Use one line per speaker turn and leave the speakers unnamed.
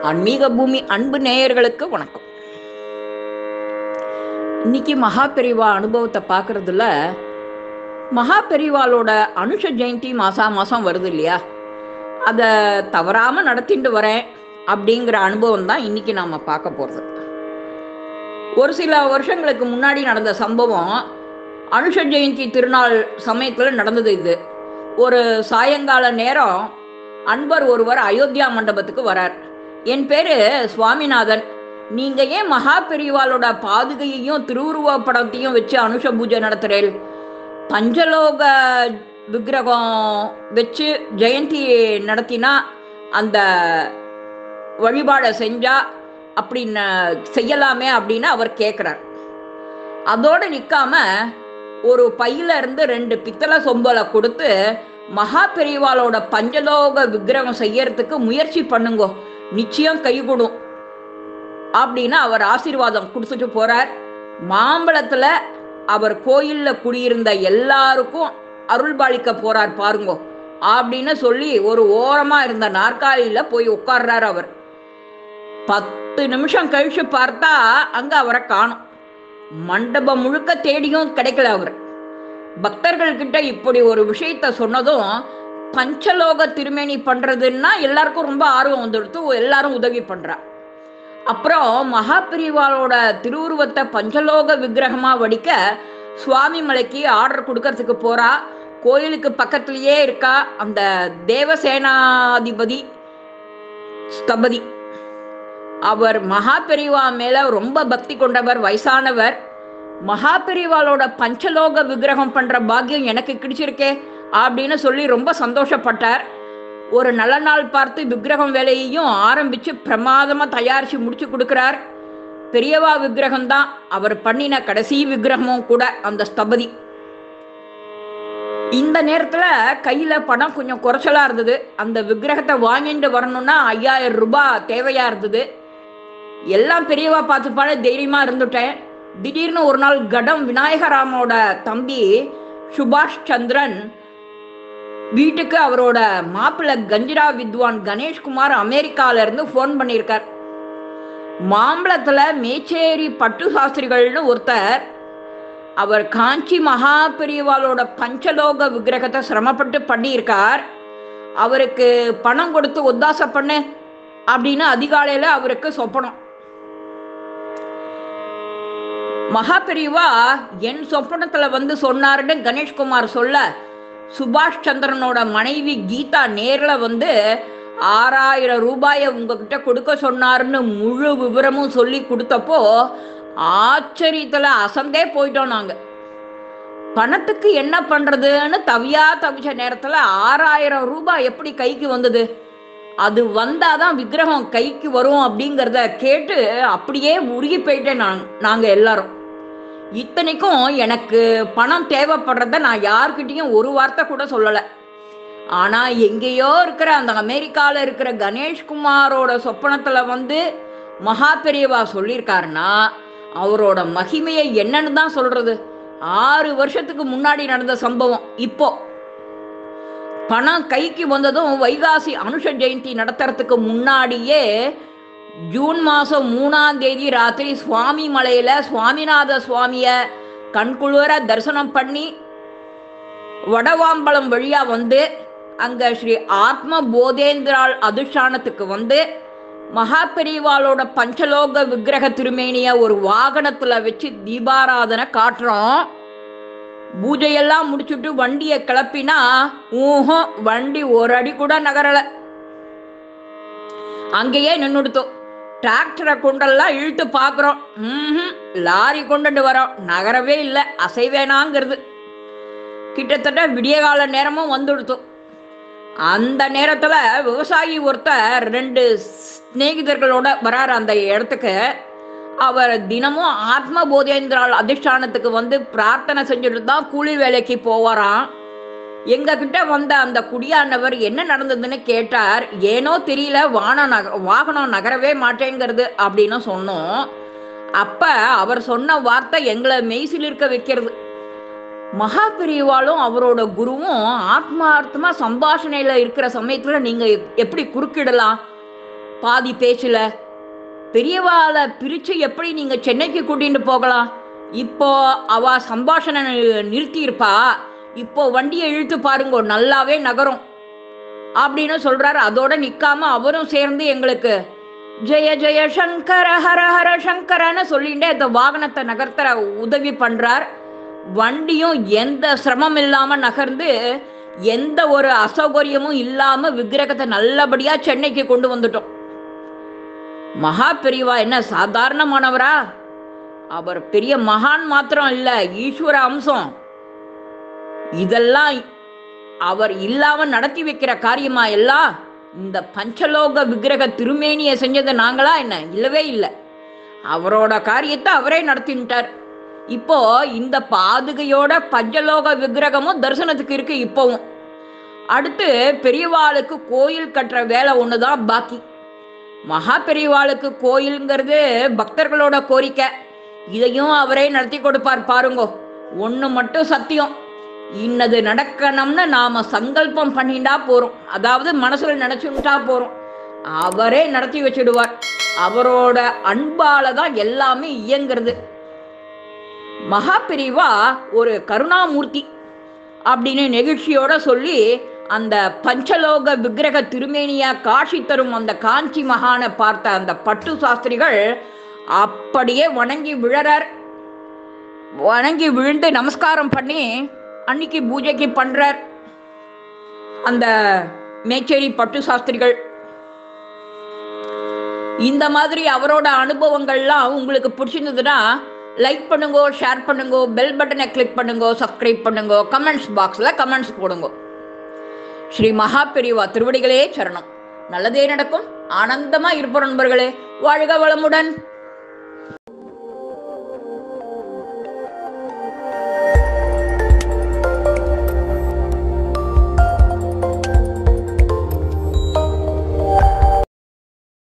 ஆன்மீக பூமி அன்பு நேயர்களுக்கு வணக்கம் இன்னைக்கு மகா பெரிவா அனுபவத்தை பார்க்கறதுல மகா பெரிவாளோட அனுஷ ஜெயந்தி மாசா மாசம் வருது இல்லையா அதை தவறாம நடத்திட்டு வரேன் அப்படிங்கிற அனுபவம் தான் இன்னைக்கு நாம பார்க்க போறது ஒரு சில வருஷங்களுக்கு முன்னாடி நடந்த சம்பவம் அனுஷ ஜெயந்தி திருநாள் சமயத்தில் நடந்தது இது ஒரு சாயங்கால நேரம் அன்பர் ஒருவர் அயோத்தியா மண்டபத்துக்கு வரார் என் பேரு சுவாமிநாதன் நீங்க ஏன் மகா பெரிவாளோட பாதுகையையும் திருவுருவ படத்தையும் வச்சு அனுஷ பூஜை நடத்துறேன் பஞ்சலோக விக்கிரகம் வச்சு ஜெயந்தி நடத்தினா அந்த வழிபாடை செஞ்சா அப்படின்னு செய்யலாமே அப்படின்னு அவர் கேட்குறார் அதோடு நிற்காம ஒரு பையில இருந்து ரெண்டு பித்தளை சொம்பலை கொடுத்து மகா பெரிவாளோட பஞ்சலோக விக்கிரகம் செய்யறதுக்கு முயற்சி பண்ணுங்கோ நிச்சயம் கைகூடும் அப்படின்னு அவர் ஆசீர்வாதம் கொடுத்துட்டு போறார் மாம்பழத்துல அவர் கோயில்ல குடியிருந்த எல்லாருக்கும் அருள்பாலிக்க போறார் பாருங்கோ அப்படின்னு சொல்லி ஒரு ஓரமா இருந்த நாற்காலியில போய் உட்கார்றார் அவர் பத்து நிமிஷம் கழிச்சு பார்த்தா அங்க அவரை காணும் மண்டபம் முழுக்க தேடியும் கிடைக்கல அவர் பக்தர்கள் கிட்ட இப்படி ஒரு விஷயத்த சொன்னதும் பஞ்சலோக திருமேனி பண்றதுன்னா எல்லாருக்கும் ரொம்ப ஆர்வம் வந்துடுத்து எல்லாரும் உதவி பண்றா அப்புறம் மகாபிரிவாளோட திருவுருவத்தை பஞ்சலோக விக்கிரகமா வடிக்க சுவாமி மலைக்கு ஆர்டர் கொடுக்கறதுக்கு போறா கோயிலுக்கு பக்கத்திலேயே இருக்கா அந்த தேவசேனாதிபதி ஸ்தபதி அவர் மகா பெரிவா மேல ரொம்ப பக்தி கொண்டவர் வயசானவர் மகா பெரிவாளோட பஞ்சலோக விக்கிரகம் பண்ற பாக்கியம் எனக்கு கிடைச்சிருக்கே அப்படின்னு சொல்லி ரொம்ப சந்தோஷப்பட்டார் ஒரு நல்ல நாள் பார்த்து விக்கிரகம் வேலையையும் ஆரம்பிச்சு பிரமாதமா தயாரிச்சு முடிச்சு கொடுக்கிறார் பெரியவா விக்கிரகம் தான் அவர் பண்ணின கடைசி விக்கிரகமும் கூட அந்த ஸ்தபதி இந்த நேரத்துல கையில பணம் கொஞ்சம் குறைச்சலா இருந்தது அந்த விக்கிரகத்தை வாங்கிட்டு வரணும்னா ஐயாயிரம் ரூபாய் தேவையா இருந்தது எல்லாம் பெரியவா பார்த்துப்பாலே தைரியமா இருந்துட்டேன் திடீர்னு ஒரு நாள் கடம் விநாயகராமோட தம்பி சுபாஷ் சந்திரன் வீட்டுக்கு அவரோட மாப்பிள்ளை கஞ்சிரா வித்வான் கணேஷ்குமார் அமெரிக்கால இருந்து ஃபோன் பண்ணியிருக்கார் மாம்பழத்துல மேச்சேரி பட்டு சாஸ்திரிகள்னு ஒருத்தர் அவர் காஞ்சி மகா பெரியவாளோட பஞ்சலோக விக்கிரகத்தை சிரமப்பட்டு பண்ணியிருக்கார் அவருக்கு பணம் கொடுத்து ஒத்தாசை பண்ணு அப்படின்னு அதிகாலையில அவருக்கு சொப்பனம் மகா பெரியவா என் சொப்பனத்துல வந்து சொன்னாருன்னு கணேஷ்குமார் சொல்ல சுபாஷ் சந்திரனோட மனைவி கீதா நேர்ல வந்து ஆறாயிரம் ரூபாயை உங்ககிட்ட கொடுக்க சொன்னாருன்னு முழு விவரமும் சொல்லி கொடுத்தப்போ ஆச்சரியத்துல அசந்தே போயிட்டோம் நாங்க பணத்துக்கு என்ன பண்றதுன்னு தவியா தவிச்ச நேரத்துல ஆறாயிரம் ரூபாய் எப்படி கைக்கு வந்தது அது வந்தாதான் விக்கிரகம் கைக்கு வரும் அப்படிங்கிறத கேட்டு அப்படியே உருகி போயிட்டேன் நான் நாங்க எல்லாரும் இத்தனைக்கும் எனக்கு பணம் தேவைப்படுறத நான் யார்கிட்டயும் ஒரு வார்த்தை கூட சொல்லலை ஆனா எங்கேயோ இருக்கிற அந்த அமெரிக்கால இருக்கிற கணேஷ்குமாரோட சொப்பனத்துல வந்து மகா பெரியவா சொல்லியிருக்காருன்னா அவரோட மகிமையை என்னன்னு தான் சொல்றது ஆறு வருஷத்துக்கு முன்னாடி நடந்த சம்பவம் இப்போ பணம் கைக்கு வந்ததும் வைகாசி அனுஷ ஜெயந்தி நடத்துறதுக்கு முன்னாடியே ஜூன் மாதம் மூணாம் தேதி ராத்திரி சுவாமி மலையில சுவாமிநாத சுவாமிய கண்குளிர தரிசனம் பண்ணி வடவாம்பலம் வழியா வந்து அங்க ஸ்ரீ ஆத்ம போதேந்திராள் அதிஷ்டானத்துக்கு வந்து மகா பெரிவாளோட பஞ்சலோக விக்கிரக திருமேனிய ஒரு வாகனத்துல வச்சு தீபாராதனை காட்டுறோம் பூஜையெல்லாம் முடிச்சுட்டு வண்டியை கிளப்பினா ஊஹம் வண்டி ஒரு அடி கூட நகரல அங்கேயே நின்றுடுத்தோம் டிராக்டரை கொண்டெல்லாம் இழுத்து பார்க்குறோம் ம் லாரி கொண்டுட்டு வரோம் நகரவே இல்லை அசைவேனாங்கிறது கிட்டத்தட்ட விடிய கால நேரமும் வந்துடுத்தோம் அந்த நேரத்தில் விவசாயி ஒருத்தர் ரெண்டு சிநேகிதர்களோட வரார் அந்த இடத்துக்கு அவர் தினமும் ஆத்ம போதேந்திரால் அதிஷ்டானத்துக்கு வந்து பிரார்த்தனை செஞ்சுட்டு தான் கூலி வேலைக்கு போவாராம் எங்க கிட்ட வந்த அந்த குடியானவர் என்ன நடந்ததுன்னு கேட்டார் ஏனோ தெரியல வானம் நக வாகனம் நகரவே மாட்டேங்கிறது அப்படின்னு சொன்னோம் அப்ப அவர் சொன்ன வார்த்தை எங்களை மெய்சில் இருக்க வைக்கிறது மகா பெரியவாளும் அவரோட குருவும் ஆத்மார்த்தமா சம்பாஷணையில இருக்கிற சமயத்துல நீங்க எப்- எப்படி குறுக்கிடலாம் பாதி பேசல பெரியவாளை பிரிச்சு எப்படி நீங்க சென்னைக்கு கூட்டிட்டு போகலாம் இப்போ அவ சம்பாஷணை நிறுத்தி இருப்பா இப்போ வண்டியை இழுத்து பாருங்க நல்லாவே நகரும் அப்படின்னு சொல்றாரு அதோட நிக்காம அவரும் சேர்ந்து எங்களுக்கு ஜெய ஜெய சங்கர ஹர ஹர சங்கரன்னு சொல்லிட்டே அந்த வாகனத்தை நகர்த்த உதவி பண்றார் வண்டியும் எந்த சிரமம் இல்லாம நகர்ந்து எந்த ஒரு அசௌகரியமும் இல்லாம விக்கிரகத்தை நல்லபடியா சென்னைக்கு கொண்டு வந்துட்டோம் மகா பெரியவா என்ன சாதாரணமானவரா அவர் பெரிய மகான் மாத்திரம் இல்ல ஈஸ்வர அம்சம் இதெல்லாம் அவர் இல்லாம நடத்தி வைக்கிற காரியமா எல்லாம் இந்த பஞ்சலோக விக்கிரக திருமேனியை செஞ்சது நாங்களா என்ன இல்லவே இல்லை அவரோட காரியத்தை அவரே நடத்திட்டார் இப்போ இந்த பாதுகையோட பஞ்சலோக விக்கிரகமும் தரிசனத்துக்கு இருக்கு இப்போவும் அடுத்து பெரியவாளுக்கு கோயில் கட்டுற வேலை ஒண்ணுதான் பாக்கி மகா பெரியவாளுக்கு கோயிலுங்கிறது பக்தர்களோட கோரிக்கை இதையும் அவரே நடத்தி கொடுப்பார் பாருங்கோ ஒண்ணு மட்டும் சத்தியம் இன்னது நடக்கணும்னு நாம சங்கல்பம் பண்ணிட்டா போறோம் அதாவது மனசுல நினைச்சுட்டா போறோம் அவரே நடத்தி வச்சிடுவார் அவரோட அன்பால தான் எல்லாமே இயங்குறது மகா பிரிவா ஒரு கருணாமூர்த்தி அப்படின்னு நெகிழ்ச்சியோட சொல்லி அந்த பஞ்சலோக விக்கிரக திருமேனியா காட்சி தரும் அந்த காஞ்சி மகானை பார்த்த அந்த பட்டு சாஸ்திரிகள் அப்படியே வணங்கி விழறார் வணங்கி விழுந்து நமஸ்காரம் பண்ணி அன்னைக்கு பூஜைக்கு பண்றார் அந்த மேச்சேரி பட்டு சாஸ்திரிகள் இந்த மாதிரி அவரோட அனுபவங்கள்லாம் உங்களுக்கு பிடிச்சிருந்ததுன்னா லைக் பண்ணுங்க ஷேர் பண்ணுங்க பெல் பட்டனை கிளிக் பண்ணுங்க சப்ஸ்கிரைப் பண்ணுங்க கமெண்ட்ஸ் பாக்ஸில் கமெண்ட்ஸ் போடுங்க ஸ்ரீ மகா பெரியவா திருவடிகளே சரணம் நல்லதே நடக்கும் ஆனந்தமா இருப்போம் நண்பர்களே வாழ்க வளமுடன்